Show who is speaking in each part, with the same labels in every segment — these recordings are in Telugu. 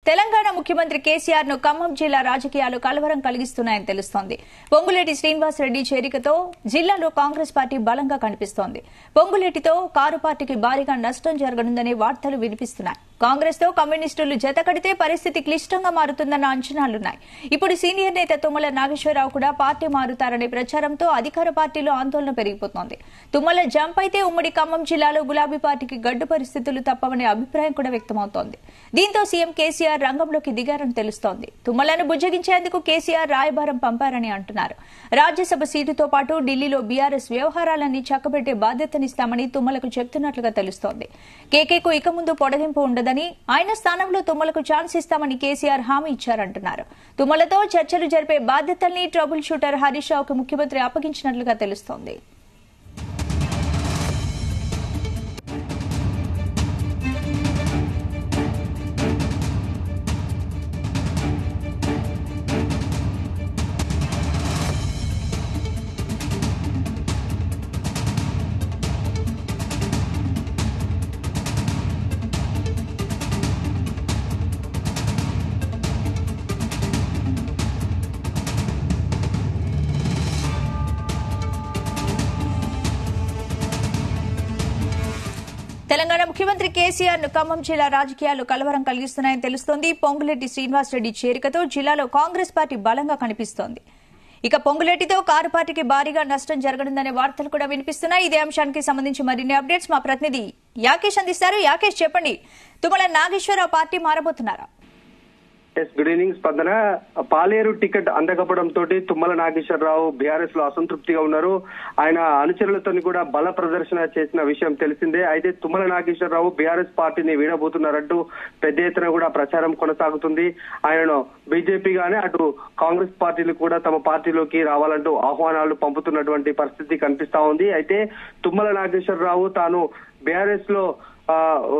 Speaker 1: తెలంగాణ ముఖ్యమంత్రి కేసీఆర్ ను ఖమ్మం జిల్లా రాజకీయాలు కలవరం కలిగిస్తున్నాయని తెలుస్తోంది పొంగులేటి శ్రీనివాసరెడ్డి చేరికతో జిల్లాలో కాంగ్రెస్ పార్టీ బలంగా కనిపిస్తోంది పొంగులేటితో కారు పార్టీకి భారీగా నష్టం జరగనుందనే వార్తలు వినిపిస్తున్నాయి కాంగ్రెస్ తో కమ్యూనిస్టులు జతకడితే పరిస్థితి క్లిష్టంగా మారుతుందన్న అంచనాలున్నాయి ఇప్పుడు సీనియర్ నేత తుమ్మల నాగేశ్వరరావు కూడా పార్టీ మారుతారనే ప్రచారంతో అధికార పార్టీలో ఆందోళన పెరిగిపోతోంది తుమ్మల జంప్ అయితే ఉమ్మడి ఖమ్మం జిల్లాలో గులాబీ పార్టీకి గడ్డు పరిస్థితులు తప్పవనే అభిప్రాయం కూడా వ్యక్తమవుతోంది దీంతో సీఎం కేసీఆర్ రంగంలోకి దిగారని తెలుస్తోంది తుమ్మలను బుజ్జగించేందుకు కేసీఆర్ రాయబారం పంపారని అంటున్నారు రాజ్యసభ సీటుతో పాటు ఢిల్లీలో బీఆర్ఎస్ వ్యవహారాలన్నీ చక్కబెట్టే బాధ్యతనిస్తామని తుమ్మలకు చెప్తున్నట్లుగా తెలుస్తోంది కేకేకు ఇక ముందు పొడగింపు ఉండదని ఆయన స్థానంలో తుమ్మలకు ఛాన్స్ ఇస్తామని కేసీఆర్ హామీ ఇచ్చారంటున్నారు తుమ్మలతో చర్చలు జరిపే బాధ్యతల్ని ట్రబుల్ షూటర్ హరీష్ రావుకు ముఖ్యమంత్రి అప్పగించినట్లుగా తెలుస్తోంది తెలంగాణ ముఖ్యమంత్రి కేసీఆర్ ను ఖమ్మం జిల్లా రాజకీయాలు కలవరం కలిగిస్తున్నాయని తెలుస్తోంది పొంగులెట్టి శ్రీనివాసరెడ్డి చేరికతో జిల్లాలో కాంగ్రెస్ పార్టీ బలంగా కనిపిస్తోంది ఇక పొంగులెట్టితో కారు పార్టీకి భారీగా నష్టం జరగనుందనే వార్తలు కూడా వినిపిస్తున్నాయి ఇదే అంశానికి సంబంధించి మరిన్ని అప్డేట్స్ మా ప్రతినిధి యాకేష్ అందిస్తారు యాకేష్ చెప్పండి తుమ్మల నాగేశ్వరరావు పార్టీ మారబోతున్నారా
Speaker 2: yes good evening Spandana Paleru ticket అందకపోవడంతో తుమ్మల నాగేశ్వరరావు బీఆర్ఎస్ లో అసంతృప్తిగా ఉన్నారు ఆయన అనుచరులతో కూడా బల ప్రదర్శన చేసిన విషయం తెలిసిందే అయితే తుమ్మల నాగేశ్వరరావు బీఆర్ఎస్ పార్టీని వీడబోతున్నారంటూ పెద్ద ఎత్తున కూడా ప్రచారం కొనసాగుతుంది ఆయనను బీజేపీ గానే అటు కాంగ్రెస్ పార్టీలు కూడా తమ పార్టీలోకి రావాలంటూ ఆహ్వానాలు పంపుతున్నటువంటి పరిస్థితి కనిపిస్తా ఉంది అయితే తుమ్మల నాగేశ్వరరావు తాను బీఆర్ఎస్ లో ఆ,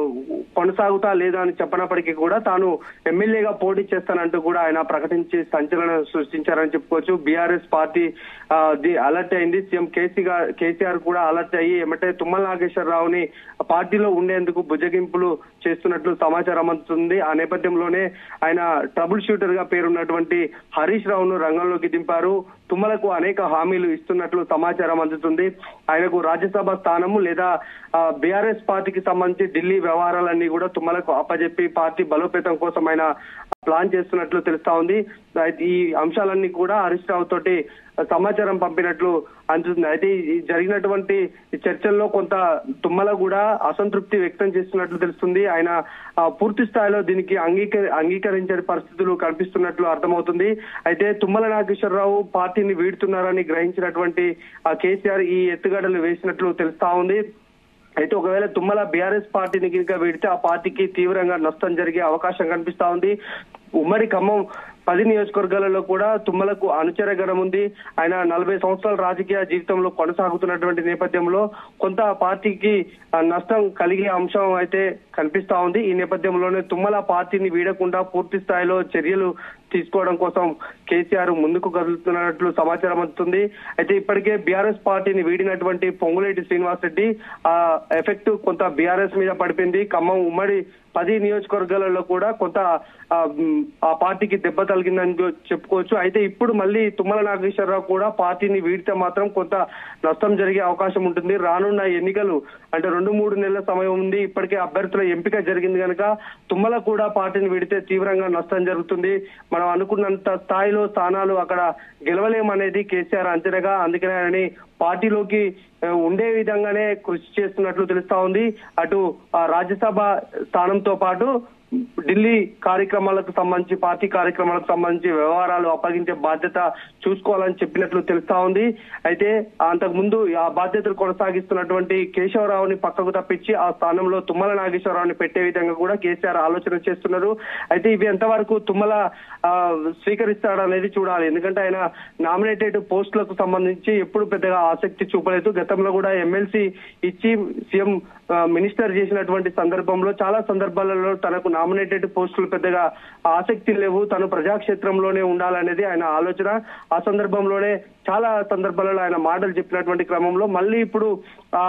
Speaker 2: కొనసాగుతా లేదా అని చెప్పనప్పటికీ కూడా తాను ఎమ్మెల్యేగా పోటీ చేస్తానంటూ కూడా ఆయన ప్రకటించి సంచలనం సృష్టించారని చెప్పుకోవచ్చు బీఆర్ఎస్ పార్టీ ఆ, ది అలర్ట్ అయింది సీఎం కేసీ గా- కేసీఆర్ కూడా అలర్ట్ అయ్యి ఏమంటే తుమ్మల నాగేశ్వరరావుని పార్టీలో ఉండేందుకు భుజగింపులు చేస్తున్నట్లు సమాచారం అందుతుంది ఆ నేపథ్యంలోనే ఆయన ట్రబుల్ షూటర్ గా పేరున్నటువంటి హరీష్ రావును రంగంలోకి దింపారు తుమ్మలకు అనేక హామీలు ఇస్తున్నట్లు సమాచారం అందుతుంది ఆయనకు రాజ్యసభ స్థానము లేదా బీఆర్ఎస్ పార్టీకి సంబంధించి ఢిల్లీ వ్యవహారాలన్నీ కూడా తుమ్మలకు అప్పజెప్పి పార్టీ బలోపేతం కోసం ఆయన ప్లాన్ చేస్తున్నట్లు తెలుస్తా ఉంది అయితే ఈ అంశాలన్నీ కూడా హరీష్ రావు తోటి సమాచారం పంపినట్లు అందుతుంది అయితే ఈ జరిగినటువంటి ఈ చర్చల్లో కొంత తుమ్మల కూడా అసంతృప్తి వ్యక్తం చేస్తున్నట్లు తెలుస్తుంది ఆయన ఆ, పూర్తి స్థాయిలో దీనికి అంగీకరి అంగీకరించే పరిస్థితులు కనిపిస్తున్నట్లు అర్థమవుతుంది అయితే తుమ్మల నాగేశ్వరరావు పార్టీని వీడుతున్నారని గ్రహించినటువంటి ఆ కేసీఆర్ ఈ ఎత్తుగడలు వేసినట్లు తెలుస్తా ఉంది అయితే ఒకవేళ తుమ్మల బీఆర్ఎస్ పార్టీని కనుక వీడితే ఆ పార్టీకి తీవ్రంగా నష్టం జరిగే అవకాశం కనిపిస్తా ఉంది ఉమ్మడి ఖమ్మం పది నియోజకవర్గాలలో కూడా తుమ్మలకు అనుచర గణం ఉంది ఆయన నలభై సంవత్సరాల రాజకీయ జీవితంలో కొనసాగుతున్నటువంటి నేపథ్యంలో కొంత పార్టీకి ఆ, నష్టం కలిగే అంశం అయితే కనిపిస్తా ఉంది ఈ నేపథ్యంలోనే తుమ్మల పార్టీని వీడకుండా పూర్తి స్థాయిలో చర్యలు తీసుకోవడం కోసం కేసీఆర్ ముందుకు కదులుతున్నట్లు సమాచారం అందుతుంది అయితే ఇప్పటికే బీఆర్ఎస్ పార్టీని వీడినటువంటి పొంగులేటి శ్రీనివాస్ రెడ్డి ఆ ఎఫెక్ట్ కొంత బీఆర్ఎస్ మీద పడిపోయింది ఖమ్మం ఉమ్మడి పది నియోజకవర్గాలలో కూడా కొంత ఆ, మ్, ఆ పార్టీకి దెబ్బ తగిలిందని చెప్పుకోవచ్చు అయితే ఇప్పుడు మళ్ళీ తుమ్మల నాగేశ్వరరావు కూడా పార్టీని వీడితే మాత్రం కొంత నష్టం జరిగే అవకాశం ఉంటుంది రానున్న ఎన్నికలు అంటే రెండు మూడు నెలల సమయం ఉంది ఇప్పటికే అభ్యర్థుల ఎంపిక జరిగింది కనుక తుమ్మల కూడా పార్టీని వీడితే తీవ్రంగా నష్టం జరుగుతుంది మనం అనుకున్నంత స్థాయిలో స్థానాలు అక్కడ గెలవలేమనేది కేసీఆర్ అంచనాగా అందుకనే ఆయనని పార్టీలోకి ఆ, ఉండే విధంగానే కృషి చేస్తున్నట్లు తెలుస్తా ఉంది అటు ఆ రాజ్యసభ స్థానంతో పాటు ఢిల్లీ కార్యక్రమాలకు సంబంధించి పార్టీ కార్యక్రమాలకు సంబంధించి వ్యవహారాలు అప్పగించే బాధ్యత చూసుకోవాలని చెప్పినట్లు తెలుస్తా ఉంది అయితే అంతకు ముందు ఆ బాధ్యతలు కొనసాగిస్తున్నటువంటి కేశవరావుని పక్కకు తప్పించి ఆ స్థానంలో తుమ్మల నాగేశ్వరరావుని పెట్టే విధంగా కూడా కేసీఆర్ ఆలోచన చేస్తున్నారు అయితే ఇవి ఎంతవరకు తుమ్మల ఆ, స్వీకరిస్తాడనేది చూడాలి ఎందుకంటే ఆయన నామినేటెడ్ పోస్టులకు సంబంధించి ఎప్పుడు పెద్దగా ఆసక్తి చూపలేదు గతంలో కూడా ఎమ్మెల్సీ ఇచ్చి సీఎం ఆ, మినిస్టర్ చేసినటువంటి సందర్భంలో చాలా సందర్భాలలో తనకు నామినేటెడ్ పోస్టులు పెద్దగా ఆసక్తి లేవు తను ప్రజాక్షేత్రంలోనే ఉండాలనేది ఆయన ఆలోచన ఆ సందర్భంలోనే చాలా సందర్భాలలో ఆయన మాటలు చెప్పినటువంటి క్రమంలో మళ్ళీ ఇప్పుడు ఆ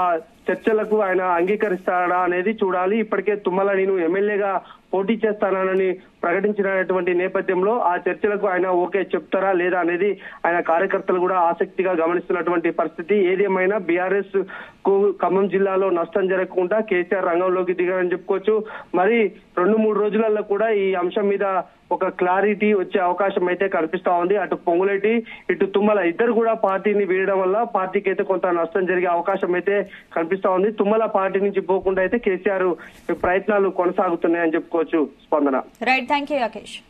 Speaker 2: చర్చలకు ఆయన అంగీకరిస్తాడా అనేది చూడాలి ఇప్పటికే తుమ్మల నేను ఎమ్మెల్యేగా పోటీ చేస్తానని ప్రకటించినటువంటి నేపథ్యంలో ఆ చర్చలకు ఆయన ఓకే చెప్తారా లేదా అనేది ఆయన కార్యకర్తలు కూడా ఆసక్తిగా గమనిస్తున్నటువంటి పరిస్థితి ఏదేమైనా బీఆర్ఎస్ కు ఖమ్మం జిల్లాలో నష్టం జరగకుండా కేసీఆర్ రంగంలోకి దిగారని చెప్పుకోవచ్చు మరి రెండు మూడు రోజులలో కూడా ఈ అంశం మీద ఒక క్లారిటీ వచ్చే అవకాశం అయితే కనిపిస్తా ఉంది అటు పొంగులేటి ఇటు తుమ్మల ఇద్దరు కూడా పార్టీని వీడడం వల్ల పార్టీకి అయితే కొంత నష్టం జరిగే అవకాశం అయితే కనిపిస్తా ఉంది తుమ్మల పార్టీ నుంచి పోకుండా అయితే కేసీఆర్ ప్రయత్నాలు కొనసాగుతున్నాయని చెప్పుకోవచ్చు స్పందన
Speaker 1: రైట్ థ్యాంక్ యూ రాకేష్